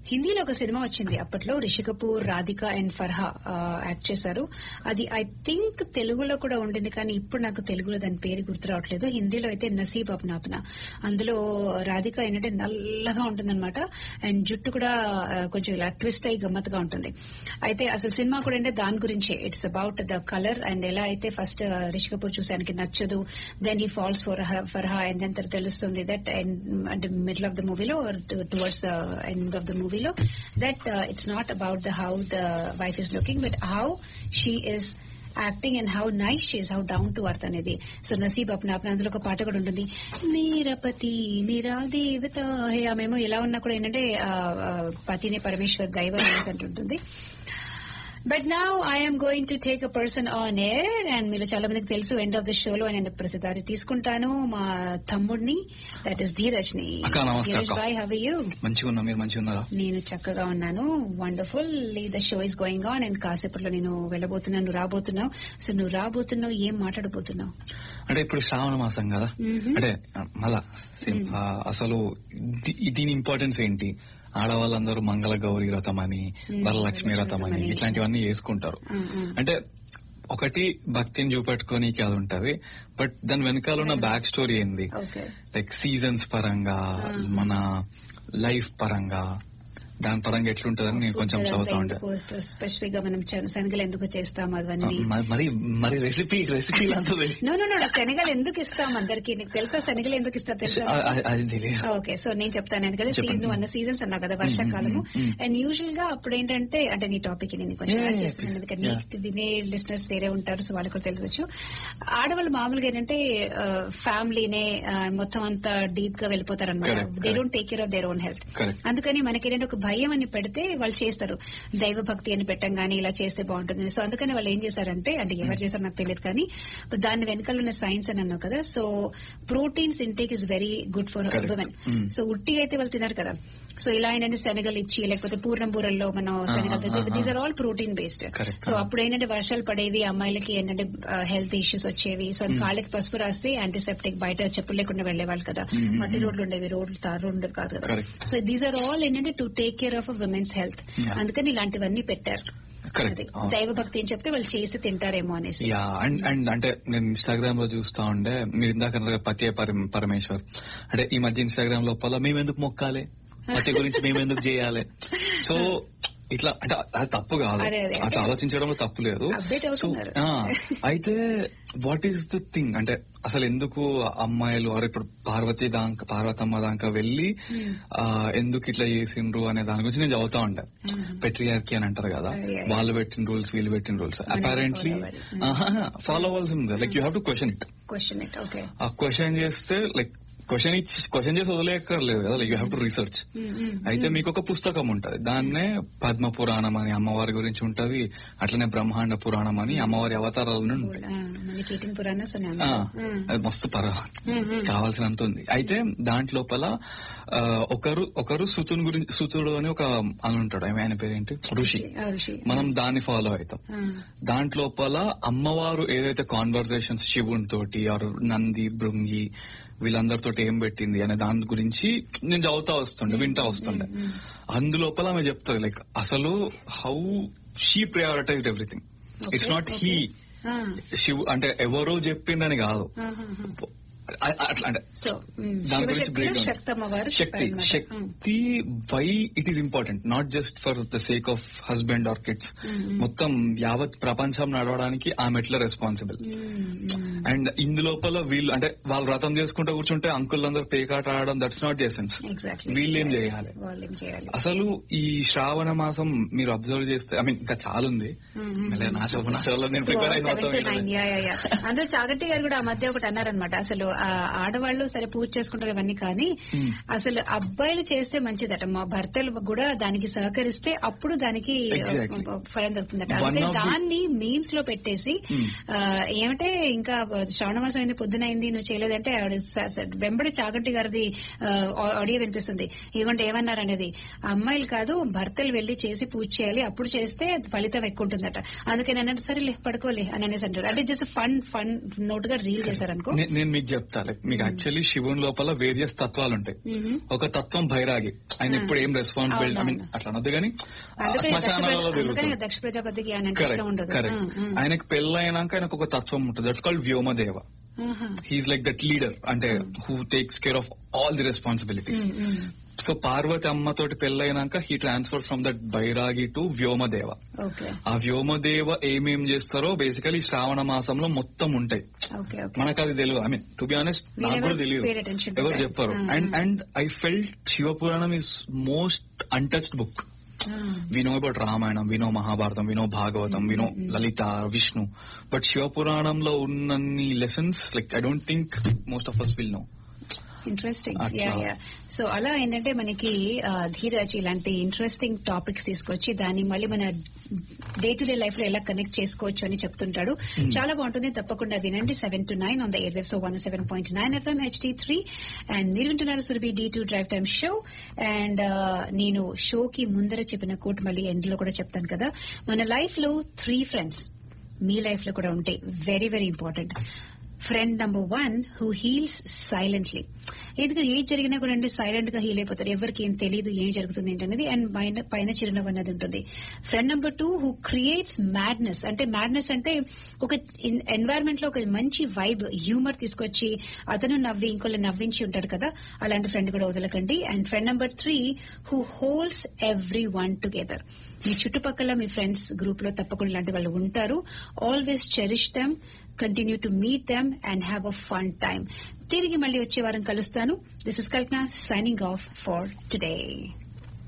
హిందీలో ఒక సినిమా వచ్చింది అప్పట్లో రిషి కపూర్ రాధిక అండ్ ఫర్హా ఆ, యాక్ట్ చేశారు అది ఐ థింక్ తెలుగులో కూడా ఉండింది కానీ ఇప్పుడు నాకు తెలుగులో దాని పేరు గుర్తు రావట్లేదు హిందీలో అయితే నసీబ్ అప్నాప్న అందులో రాధిక ఏంటంటే నల్లగా ఉంటుందన్నమాట అండ్ జుట్టు కూడా ఆ, కొంచెం ఇలా ట్విస్ట్ అయ్యి గమ్మత్తుగా ఉంటుంది అయితే అసలు సినిమా కూడా అంటే దాని గురించే it's about the colour and ఎలా అయితే ఫస్ట్ రిషి కపూర్ చూసానికి నచ్చదు then he falls for Farah and then తర్వాత తెలుస్తుంది దట్ అంటే మిడిల్ ఆఫ్ ద మూవీలో టువర్డ్స్ ఎండ్ ఆఫ్ ద మూవీలో that it's not about the how the wife is looking but how she is acting and how nice she's how down to earth అనేది so Naseeb Apna Apna అందులో ఒక పాట కూడా ఉంటుంది మీరా పతి మీరా దేవత హే ఆమెమో ఎలా ఉన్నా కూడా ఏంటంటే ఆ, ఆ, పతిని పరమేశ్వర్ దైవం అనేసి అంటుంటుంది but now I'm going to take a person on air and మీరు చాలా మందికి తెలుసు ఎండ్ ఆఫ్ ద షోలో నేను ప్రసిద్ధారి తీసుకుంటాను మా తమ్ముడిని దట్ ఈస్ ధీరజ్ ని అక్క, నమస్తే ధీరజ్ అక్క. బాయ్ హవ్ యూ మంచిగా ఉన్నా మీరు మంచిగా ఉన్నారా నేను చక్కగా ఉన్నాను wonderful the show is going on and కాసేపట్లో నేను వెళ్ళబోతున్నాను నువ్వు రాబోతున్నావు సో నువ్వు రాబోతున్నావు ఏం మాట్లాడబోతున్నావు అంటే ఇప్పుడు శ్రావణ మాసం కదా అంటే ఆ, మళ్ళా సేమ్ ఆ, అసలు దీ- దీని ఇంపార్టెన్స్ ఏంటి ఆడవాళ్ళందరూ మంగళ గౌరి వ్రతం అని వరలక్ష్మి వ్రతం అని ఇట్లాంటివన్నీ చేసుకుంటారు అంటే ఒకటి భక్తిని చూపెట్టుకోనికి అది ఉంటది బట్ దాని వెనకాల ఉన్న బ్యాక్ స్టోరీ ఏంది ఓకే లైక్ సీజన్స్ పరంగా మన లైఫ్ పరంగా దాని పరంగా ఎట్లుంటదని నేను కొంచెం చదువుతా ఉంటాను స్పెసిఫిక్ గా మనం చ- శనగలు ఎందుకు చేస్తాం అవన్నీ మ- మరి మరి రెసిపీ రెసిపీ అంతా తెలియదు. నో నో నో శనగలు ఎందుకు ఇస్తాం అందరికి నీకు తెలుసా శనగలు ఎందుకు ఇస్తారు తెలుసా ఆ- ఆ- అది తెలియదు ఓకే సో నేను చెప్తాను ఎందుకంటే చెప్పండి. సీ- నువ్వు అన్న సీజన్స్ అన్నావు కదా వర్షాకాలము అండ్ యూజువల్ గా అప్పుడు ఏంటంటే అంటే నీ టాపిక్ నేను కొంచెం Yeah, యాడ్ yeah, చేస్తున్నాను please. ఎందుకంటే నీకు వినే లిస్నర్స్ వేరే ఉంటారు సో వాళ్ళకి కూడా తెలియవచ్చు ఆడవాళ్ళు మామూలుగా ఏంటంటే ఫ్యామిలీనే మొత్తం అంతా డీప్ గా వెళ్ళిపోతారు అనమాట Correct, they correct. Don't take care of their own health Correct. అందుకని మనకి ఏంటంటే ఒక భయం అని పెడితే వాళ్ళు చేస్తారు దైవ భక్తి అని పెట్టం గానీ ఇలా చేస్తే బాగుంటుంది సో అందుకని వాళ్ళు ఏం చేశారంటే అంటే ఎవరు చేశారో నాకు తెలియదు కానీ but దాని వెనకాల ఉన్న సైన్స్ అని అన్నావు కదా so proteins intake is very good for Correct. Women Mm. So ఉట్టిగా అయితే వాళ్ళు తినరు కదా సో ఇలా ఏంటంటే శనగలు ఇచ్చి లేకపోతే పూర్ణం బూరల్లో మనం శనగలు ah, ah. These are all protein based Correct. So అప్పుడు ఏంటంటే వర్షాలు పడేవి అమ్మాయిలకి ఏంటంటే హెల్త్ ఇష్యూస్ వచ్చేవి సో కాళ్ళకి పసుపు రాస్తే యాంటీసెప్టిక్ బయట చెప్పులు లేకుండా వెళ్లేవాళ్ళు కదా మట్టి రోడ్లు ఉండేవి రోడ్లు తారు ఉండేవి కాదు కదా Correct. So these are all ఏంటంటే to take care of women's health Yeah. అందుకని ఇలాంటివన్నీ పెట్టారు Correct. అది. అవును. దైవ భక్తి అని చెప్తే వాళ్ళు చేసి తింటారేమో అనేసి యా అండ్ అండ్ అంటే నేను ఇన్స్టాగ్రామ్ లో చూస్తా ఉండే మీరు ఇందాక అన్నారు కదా, పతియే పరమ- పరమేశ్వర్ అంటే ఈ మధ్య ఇన్స్టాగ్రామ్ లోపల మేము ఎందుకు మొక్కాలి పతి గురించి మేము ఎందుకు చేయాలి సో ఇట్లా అంటే అది తప్పు కాదు అదే, అదే. అట్లా ఆలోచించడంలో తప్పు లేదు Update సో అవుతున్నారు. ఆ, అయితే వాట్ ఈస్ ద థింగ్ అంటే అసలు ఎందుకు అమ్మాయిలు ఆర్ ఇప్పుడు పార్వతి దాకా పార్వతమ్మ దాకా వెళ్ళి ఆ, ఎందుకు ఇట్లా చేసిండ్రు అనే దాని గురించి నేను చదువుతా ఉంటాను పెట్రియార్కి అని అంటారు కదా Yeah, yeah. వాళ్ళు పెట్టిన రూల్స్ వీళ్ళు పెట్టిన రూల్స్ మనం అపారెంట్లీ follow అవ్వాలి. ఫాలో అవ్వాల్సి ఉంది like you have to question it question it okay ఆ క్వశ్చన్ చేస్తే లైక్ క్వశ్చన్ ఇచ్చి క్వశ్చన్ చేసి వదిలేయక్కర్లేదు కదా like you have to research అయితే మీకు ఒక పుస్తకం ఉంటది దాన్నే పద్మ పురాణం అని అమ్మవారి గురించి ఉంటది అట్లనే బ్రహ్మాండ పురాణం అని అమ్మవారి అవతారాలను ఉంటాయి మనకి ఈటింగ్ పురాణస్ ఆ, అది మస్తు పర కావాల్సినంత ఉంది అయితే దాంట్లోపల ఆ, ఒకరు ఒకరు సుతుని గురించి సుతుడు అని ఒక అని ఉంటాడు ఆమె ఆయన పేరేంటి ఋషి ఋషి మనం దాన్ని ఫాలో అవుతాం దాంట్లోపల అమ్మవారు ఏదైతే కాన్వర్సేషన్స్ శివుని తోటి ఆర్ నంది భృంగి వీళ్ళందరితో ఏం పెట్టింది అనే దాని గురించి నేను చదువుతా వస్తుండే వింటా వస్తుండే అందులోపల ఆమె చెప్తుంది లైక్ అసలు how she prioritized everything it's not he Shivu అంటే ఎవరో చెప్పిండని కాదు అ- అట్లా అంటే సో దాని గురించి బ్రేక్ శివశక్తిలో శక్తమ్మ వారు శక్తి చెప్పారన్నమాట. Shakti why it is important not just for the sake of husband or kids మొత్తం యావత్ ప్రపంచం నడవడానికి ఆమె ఎట్లా రెస్పాన్సిబుల్ అండ్ ఇందులోపల వీళ్ళు అంటే వాళ్ళు వ్రతం చేసుకుంటూ కూర్చుంటే అంకుల్ అందరు పేకాట ఆడడం దట్స్ నాట్ ఎసెన్స్ ఎగ్జాక్ట్లీ వీళ్ళేం చేయాలి వాళ్ళు ఏం చేయాలి అసలు ఈ శ్రావణ మాసం మీరు అబ్జర్వ్ చేస్తే ఐ మీన్ ఇంకా చాలా ఉంది మెల్లగా నా శోభన శోభలో నేను ప్రిపేర్ అయిన సెవెన్ టు మొత్తం నైన్ యా యా యా అందులో చాగంటి గారు కూడా ఆ మధ్య ఒకటి అన్నారనమాట అసలు ఆ ఆడవాళ్ళు సరే పూజ చేసుకుంటారు ఇవన్నీ కానీ అసలు అబ్బాయిలు చేస్తే మంచిదట మా భర్తలు కూడా దానికి సహకరిస్తే అప్పుడు దానికి Exactly. ఆ, ఫలం దొరుకుతుందట One అందుకని of the- దాన్ని మీమ్స్ లో పెట్టేసి ఆ, ఏమంటే ఇంకా శ్రావణమాసం అయింది పొద్దున అయింది నువ్వు చేయలేదంటే ఆవిడ స- స- వెంబడి చాగంటి గారిది ఆ, ఆడియో వినిపిస్తుంది ఇదిగోండి ఏమన్నారు అనేది అమ్మాయిలు కాదు భర్తలు వెళ్లి చేసి పూజ చేయాలి అప్పుడు చేస్తే ఫలితం ఎక్కువ ఉంటుందట అందుకని అన్నట్టు సరేలే పడుకోలే అని అనేసి అంటారు అంటే జస్ట్ ఫన్ ఫన్ నోట్ గా రీల్ చేశారనుకో నే- నేను మీకు చెప్తా చెప్తా లైక్ మీకు యాక్చువల్లీ శివుని లోపల వేరియస్ తత్వాలు ఉంటాయి ఒక తత్వం భైరాగి ఆయన ఎప్పుడు ఏం రెస్పాన్సిబిలిటీ ఐ మీన్ అవునవును. అట్లా అనొద్దు కానీ అందుకని దక్ష శ్మశానాలలో ప్రజ- అందుకని తిరుగుతాడు దక్ష ప్రజాపతికి ఆయన అంటే ఇష్టం ఉండదు కరెక్ట్ ఆ, ఆ. ఆయనకు పెళ్ళైనాక ఆయనకు ఒక తత్వం ఉంటుంది దట్స్ కాల్డ్ వ్యోమదేవ ఆహా. హీఈస్ లైక్ దట్ లీడర్ అంటే who takes care of all the responsibilities so Parvati అమ్మతోటి పెళ్ళైనాక he transfer from that Bairagi to Vyomadeva okay ఆ వ్యోమదేవ ఏమేం చేస్తారో బేసికలీ శ్రావణ మాసంలో మొత్తం ఉంటాయి ఓకే ఓకే మనకు అది తెలియదు I mean to be honest We నాకు never కూడా తెలియదు paid attention to ఎవరు that. చెప్పారు Mm, and mm. And I felt Shivapuranam is most untouched book we know about Ramayanam వినో మహాభారతం వినో భాగవతం వినో లలిత విష్ణు బట్ శివపురాణంలో ఉన్నన్ని lessons like I don't think most of us will know interesting అట్లా. యా యా సో అలా ఏంటంటే మనకి ఆ, ధీరజ్ ఇలాంటి ఇంట్రెస్టింగ్ టాపిక్స్ తీసుకొచ్చి దాన్ని మళ్ళీ మన డే టు డే లైఫ్ లో ఎలా కనెక్ట్ చేసుకోవచ్చు అని చెప్తుంటాడు చాలా బాగుంటుంది తప్పకుండా వినండి seven to nine on the air waves one seven point nine FM HD three and మీరు వింటున్నారు Surabhi D two drive time show and నేను షోకి ముందర చెప్పిన కోట్ మళ్ళీ ఎండ్ లో కూడా చెప్తాను కదా మన లైఫ్ లో త్రీ ఫ్రెండ్స్ మీ లైఫ్ లో కూడా ఉంటాయి very very important friend number one who heals silently ఎందుకంటే ఏది జరిగినా కూడా అంటే సైలెంట్ గా హీల్ అయిపోతారు ఎవరికి ఏం తెలియదు ఏం జరుగుతుంది ఏంటనేది అండ్ పైన పైన చిరునవ్వు అనేది ఉంటుంది friend number two who creates madness అంటే మ్యాడ్నెస్ అంటే ఒక ఎన్వైరన్మెంట్ లో ఒక మంచి వైబ్ హ్యూమర్ తీసుకొచ్చి అతను నవ్వి ఇంకోళ్ళు నవ్వించి ఉంటాడు కదా అలాంటి ఫ్రెండ్ కూడా వదలకండి and friend number three who holds every one together మీ చుట్టుపక్కల మీ ఫ్రెండ్స్ గ్రూప్ లో తప్పకుండా ఇలాంటి వాళ్ళు ఉంటారు always cherish them continue to meet them and have a fun time తిరిగి మళ్ళీ వచ్చే వారం కలుస్తాను this is Kalpana signing off for today